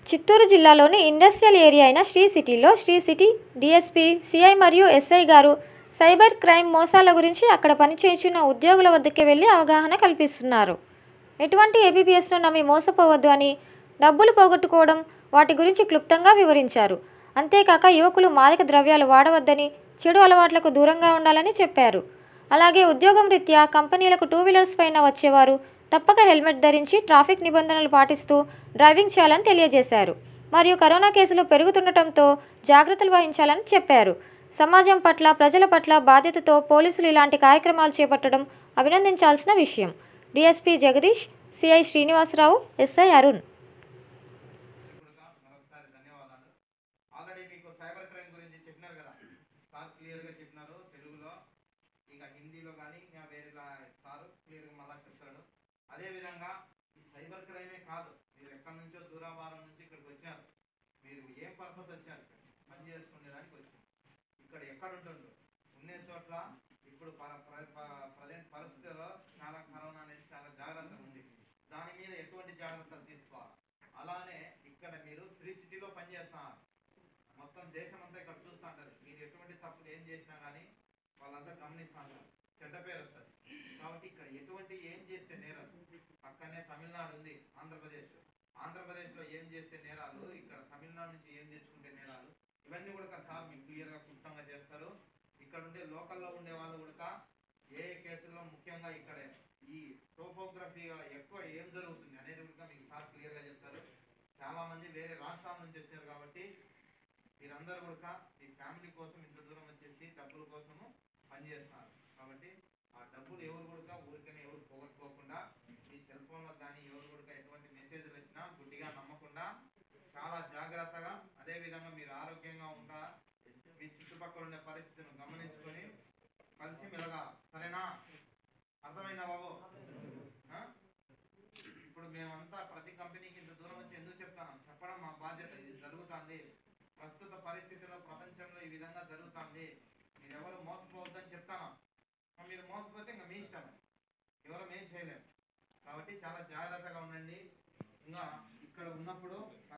చిత్తూరు జిల్లాలోని industrial area అయిన శ్రీ సిటీలో శ్రీ సిటీ డిఎస్పీ సిఐ మరియు ఎస్ఐ గారు సైబర్ క్రైమ్ మోసాల గురించి అక్కడ పనిచేస్తున్న ఉద్యోగుల వద్దకే వెళ్ళి అవగాహన కల్పిస్తున్నారు ఎటువంటి ఏబీపీఎస్ను నమ్మి మోసపోవద్దు అని డబ్బులు పోగొట్టుకోవడం వాటి గురించి క్లుప్తంగా వివరించారు అంతేకాక యువకులు మాదక ద్రవ్యాలు వాడవద్దని చెడు అలవాట్లకు దూరంగా ఉండాలని చెప్పారు అలాగే ఉద్యోగం రీత్యా కంపెనీలకు టూ వీలర్స్ పైన వచ్చేవారు తప్పక హెల్మెట్ ధరించి ట్రాఫిక్ నిబంధనలు పాటిస్తూ డ్రైవింగ్ చేయాలని తెలియజేశారు మరియు కరోనా కేసులు పెరుగుతుండటంతో జాగ్రత్తలు వహించాలని చెప్పారు సమాజం పట్ల ప్రజల పట్ల బాధ్యతతో పోలీసులు ఇలాంటి కార్యక్రమాలు చేపట్టడం అభినందించాల్సిన విషయం DSP Jagadish CI Srinivasarao SI Arun కూడా మరొకసారి ధన్యవాదాలు ఆల్రెడీ మీకు సైబర్ క్రైమ్ గురించి చెప్పినారు కదా సార్ క్లియర్గా చెప్పినారు తెలుగులో ఇంకా హిందీలో కానీ ఇంకా వేరే సార్ క్లియర్గా మళ్ళా చెప్తాడు అదేవిధంగా ఈ సైబర్ క్రైమే కాదు మీరు ఎక్కడి నుంచో దూరాభారం నుంచి ఇక్కడికి వచ్చారు మీరు ఏం పర్పస్ వచ్చారు పని చేసుకునేదానికి వచ్చారు ఇక్కడ ఎక్కడ ఉంటుండ్రు ఉండే చోట్ల ఇప్పుడు ప్రజెంట్ పరిస్థితుల్లో చాలా కరోనా అనేది చాలా జాగ్రత్త ఉంది దాని మీద ఎటువంటి జాగ్రత్తలు తీసుకోవాలి అలానే ఇక్కడ మీరు శ్రీ సిటీలో పనిచేస్తున్నారు మొత్తం దేశం అంతా ఇక్కడ చూస్తుంటారు మీరు ఎటువంటి తప్పులు ఏం చేసినా కానీ వాళ్ళంతా గమనిస్తుంటారు చెడ్డ పేరు వస్తుంది కాబట్టి ఇక్కడ ఎటువంటి ఏం చేస్తే నేరాలు పక్కనే తమిళనాడు ఉంది ఆంధ్రప్రదేశ్ ఆంధ్రప్రదేశ్లో ఏం చేస్తే నేరాలు ఇక్కడ తమిళనాడు నుంచి ఏం తెచ్చుకుంటే నేరాలు ఇవన్నీ కూడా సార్ మీకు క్లియర్గా క్లుప్తంగా చేస్తారు ఇక్కడ ఉండే లోకల్లో ఉండే వాళ్ళు కూడా ఏ ఏ కేసుల్లో ముఖ్యంగా ఇక్కడ ఈ టోపోగ్రఫీ ఎక్కువ ఏం జరుగుతుంది అనేది కూడా మీకు సార్ క్లియర్గా చెప్తారు చాలా మంది వేరే రాష్ట్రాల నుంచి వచ్చారు కాబట్టి మీరందరూ కూడా మీ ఫ్యామిలీ కోసం ఇంత దూరం వచ్చేసి డబ్బుల కోసము పనిచేస్తున్నారు కాబట్టి ఆ డబ్బులు ఎవరు కూడా ఊరికనే ఎవరు పోగొట్టుకోకుండా మీ సెల్ ఫోన్లో కానీ ఎవరు కూడా ఎటువంటి మెసేజ్లు వచ్చినా గుడ్డిగా నమ్మకుండా చాలా జాగ్రత్తగా అదే విధంగా మీరు ఆరోగ్యంగా ఉంటా మీ చుట్టుపక్కల ఉండే పరిస్థితులను గమనించుకొని కలిసి మెలగా సరేనా అర్థమైందా బాబు ఆ? ఇప్పుడు మేమంతా ప్రతి కంపెనీకి ఇంత దూరం వచ్చి ఎందుకు చెప్తాను చెప్పడం మా బాధ్యత ఇది జరుగుతుంది ప్రస్తుత పరిస్థితిలో ప్రపంచంలో ఈ విధంగా జరుగుతుంది మీరు ఎవరు మోసపోవద్దని చెప్తాను మరి మీరు మోసపోతే ఇంకా మీ ఇష్టం ఎవరు ఏం చేయలేము కాబట్టి చాలా జాగ్రత్తగా ఉండండి ఇంకా ఇక్కడ ఉన్నప్పుడు